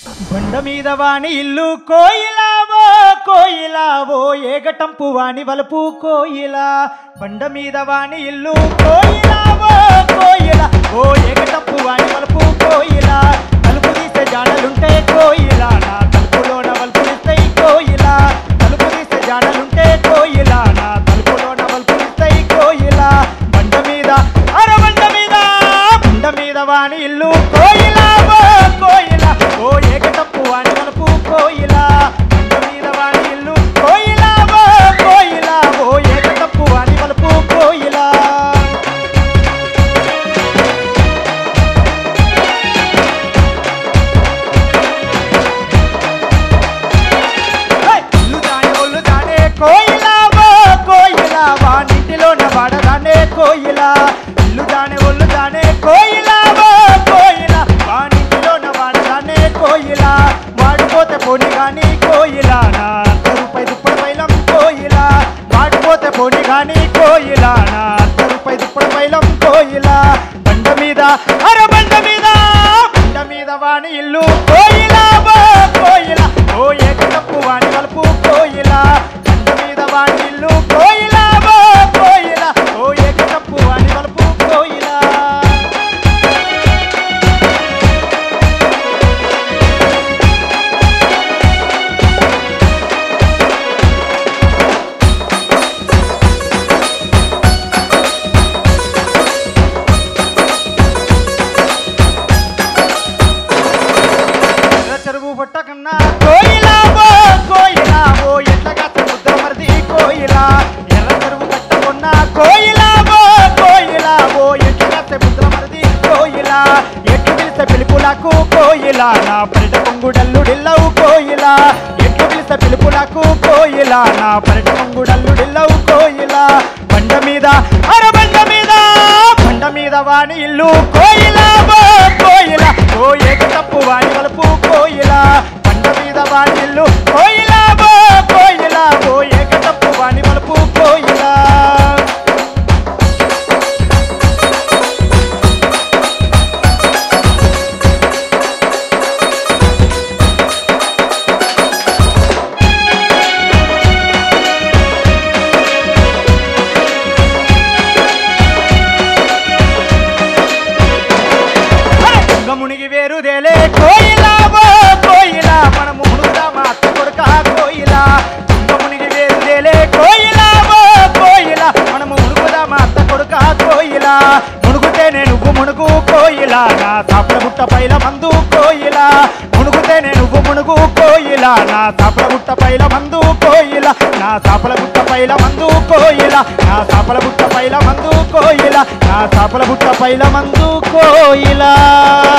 బండ మీద వాణి ఇల్లు కోయిలావో కోయిలావో ఏగటంపు వాణి వలపు కోయిలా బండ మీద వాణి ఇల్లు కోయిలావో కోయిల ఓ ఏగటంపు వాణి వలపు కోయిలా తలుపు తీసే జాడలుంటే కోయిలా నా తలుపులోన వలుపులిస్తాయి కోయిలా తలుపు తీసే జాడలుంటే కోయిలా నా తలుపులోన వలుపులిస్తాయి కోయిలా బండ మీద అర బండ మీద బండ మీద వాణి ఇల్లు కోయిలా ఓ కోయిలా ఓ ఏకటప్పు వాణి వలపు కోయిలా బండ మీద వాణి ఇల్లు కోయిలా ఓ కోయిలా ఓ ఏకటప్పు వాణి వలపు కోయిలా హే! ఇల్లు దానే ఒళ్ళు దానే కోయిలా ఓ కోయిలా వానింటిలోన వాడదానే కోయిలా ఇల్లు దానే ఒళ్ళు దానే కోయిలా ఓ కోయిలా వానింటిలోన వాడదానే కోయిలా వాడిపోతే పోని గాని కోయిలా నా అర్ధ రూపాయి దుప్పటి పైలం కోయిలా వాడిపోతే పోని గాని కోయిలా నా అర్ధ రూపాయి దుప్పటి పైలం కోయిలా బండ మీద అర బండ మీద బండ మీద వాణి ఇల్లు కోయిలా ఓ కోయిలా ఓ ఏకటప్పు వాణి వలుపు కోయిలా బండ మీద వాణి ఇల్లు కోయిలా ఓ కోయిలా ఓ ఏకటప్పు వాణి వలుపు కోయిలా ఎర్ర చెరువు పొట్ట కన్నా కోయిలా ఓ కోయిలా ఓ ఎట్లగా సముద్ర మరిది కోయిలా ఎర్ర చెరువు కట్టకున్న కోయిలా ఓ కోయిలా ఓ ఎట్లగా సముద్ర మరిది కోయిలా ఎట్లు పిలిస్తే పిలుపులకు కోయిలా నా పరిట పొంగుడల్లుడిల్లవు కోయిలా ఎట్లు పిలిస్తే పిలుపులకు కోయిలా నా పరిట పొంగుడల్లుడిల్లవు కోయిలా బండ మీద అర బండ మీద బండ మీద వాణి ఇల్లు కోయిలా ఓ కోయిలా ఓ ఏక తప్పు వాణి వలుపు కోయిలా బండ మీద వాణి ఇల్లు కోయిలా ఓ కోయిలా ఓ ఏక తప్పు వాణి వలుపు కోయిలా గంగ మునిగి వేరుదేలే కోయిలా ఓ కోయిలా మనము మునుగుదామా అత్త కొడుక కోయిలా గంగ మునిగి వేరుదేలే కోయిలా ఓ కోయిలా మనము మునుగుదామా అత్త కొడుక కోయిలా మునుగుతేనే నువ్వు మునుగు కోయిలా నా సాపల గుట్ట పైల మందు కోయిలా మునుగుతేనే నువ్వు మునుగు కోయిలా నా సాపల గుట్ట పైల మందు కోయిలా నా సాపల గుట్ట పైల మందు కోయిలా నా సాపల గుట్ట పైల మందు కోయిలా నా సాపల గుట్ట పైల మందు కోయిలా